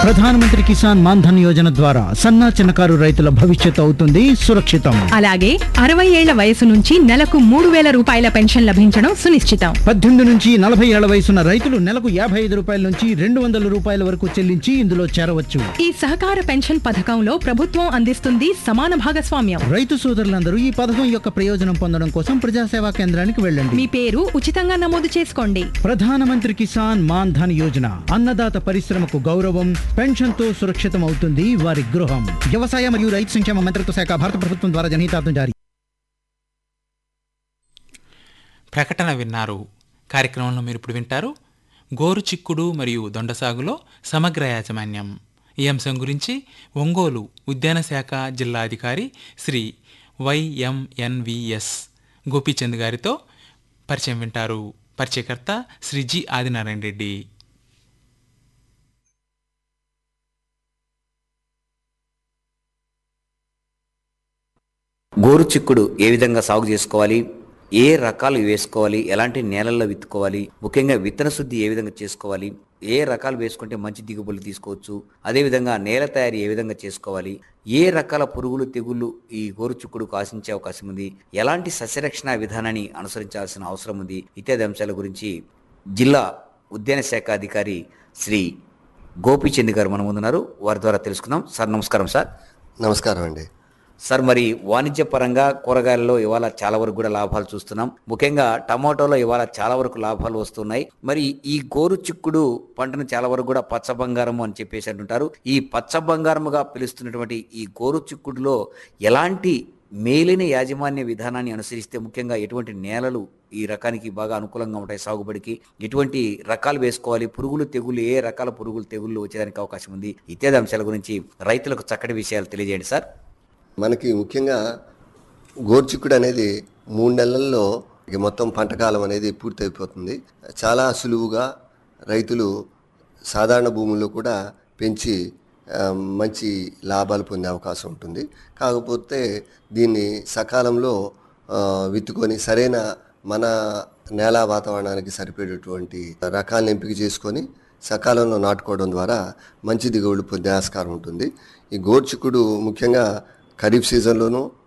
ప్రధానమంత్రి కిసాన్ మాన్ధన్ యోజన ద్వారా సన్న చిన్నకారు రైతుల భవిష్యత్తు అవుతుంది సురక్షితం అలాగే అరవై ఏళ్ల వయసు నుంచి నెలకు మూడు వేల రూపాయల పెన్షన్ లభించడం సునిశ్చితం పద్దెనిమిది నుంచి నలభై ఏళ్ల వయసున్న రైతులు నెలకు యాభై ఐదు రూపాయల నుంచి రెండు వందల రూపాయల వరకు చెల్లించి ఇందులో చేరవచ్చు ఈ సహకార పెన్షన్ పథకంలో ప్రభుత్వం అందిస్తుంది సమాన భాగస్వామ్యం రైతు సోదరులందరూ ఈ పథకం యొక్క ప్రయోజనం పొందడం కోసం ప్రజాసేవా కేంద్రానికి వెళ్ళండి మీ పేరు ఉచితంగా నమోదు చేసుకోండి ప్రధానమంత్రి కిసాన్ మాన్ ధన్ యోజన అన్నదాత పరిశ్రమకు గౌరవం పెన్షన్ తో సురక్షితం అవుతుంది వారి గృహం వ్యవసాయ మరియు రైతు సంక్షేమ మంత్రిత్వ శాఖ భారత ప్రభుత్వం ద్వారా జనహితార్థం జారీ ప్రకటన విన్నారు కార్యక్రమంలో మీరు ఇప్పుడు వింటారు గోరు చిక్కుడు మరియు దొండసాగులో సమగ్ర యాజమాన్యం ఈ అంశం గురించి ఒంగోలు ఉద్యాన శాఖ జిల్లా అధికారి శ్రీ వైఎంఎన్విఎస్ గోపీచంద్ గారితో పరిచయం వింటారు పరిచయకర్త శ్రీ జి ఆదినారాయణ రెడ్డి గోరు చిక్కుడు ఏ విధంగా సాగు చేసుకోవాలి ఏ రకాలు వేసుకోవాలి ఎలాంటి నేలల్లో విత్తుకోవాలి ముఖ్యంగా విత్తన శుద్ధి ఏ విధంగా చేసుకోవాలి ఏ రకాలు వేసుకుంటే మంచి దిగుబడులు తీసుకోవచ్చు అదేవిధంగా నేల తయారీ ఏ విధంగా చేసుకోవాలి ఏ రకాల పురుగులు తెగుళ్ళు ఈ గోరు చిక్కుడుకు ఆశించే అవకాశం ఉంది ఎలాంటి సస్యరక్షణ విధానాన్ని అనుసరించాల్సిన అవసరం ఉంది ఇత్యాది అంశాల గురించి జిల్లా ఉద్యాన శాఖ అధికారి శ్రీ గోపీచంద్ గారు మన ముందున్నారు వారి ద్వారా తెలుసుకుందాం సార్ నమస్కారం సార్ నమస్కారం అండి సార్ మరి వాణిజ్య పరంగా కూరగాయలలో ఇవాళ చాలా వరకు కూడా లాభాలు చూస్తున్నాం ముఖ్యంగా టమాటోలో ఇవాళ చాలా వరకు లాభాలు వస్తున్నాయి మరి ఈ గోరు చిక్కుడు పంటను చాలా వరకు కూడా పచ్చ బంగారము అని చెప్పేసి అంటుంటారు ఈ పచ్చ బంగారముగా పిలుస్తున్నటువంటి ఈ గోరు చిక్కుడులో ఎలాంటి మేలైన యాజమాన్య విధానాన్ని అనుసరిస్తే ముఖ్యంగా ఎటువంటి నేలలు ఈ రకానికి బాగా అనుకూలంగా ఉంటాయి సాగుబడికి ఎటువంటి రకాలు వేసుకోవాలి పురుగులు తెగులు ఏ రకాల పురుగులు తెగుళ్ళు వచ్చేదానికి అవకాశం ఉంది ఇత్యాది అంశాల గురించి రైతులకు చక్కటి విషయాలు తెలియజేయండి సార్ మనకి ముఖ్యంగా గోర్చిక్కుడు అనేది మూడు నెలల్లో ఇక మొత్తం పంట కాలం అనేది పూర్తయిపోతుంది చాలా సులువుగా రైతులు సాధారణ భూముల్లో కూడా పెంచి ఆ, మంచి లాభాలు పొందే అవకాశం ఉంటుంది కాకపోతే దీన్ని సకాలంలో ఆ, విత్తుకొని సరైన మన నేల వాతావరణానికి సరిపడేటువంటి రకాలను ఎంపిక చేసుకొని సకాలంలో నాటుకోవడం ద్వారా మంచి దిగుబడులు పొందే ఆస్కారం ఉంటుంది ఈ గోర్చిక్కుడు ముఖ్యంగా ఖరీఫ్ సీజన్లోనూ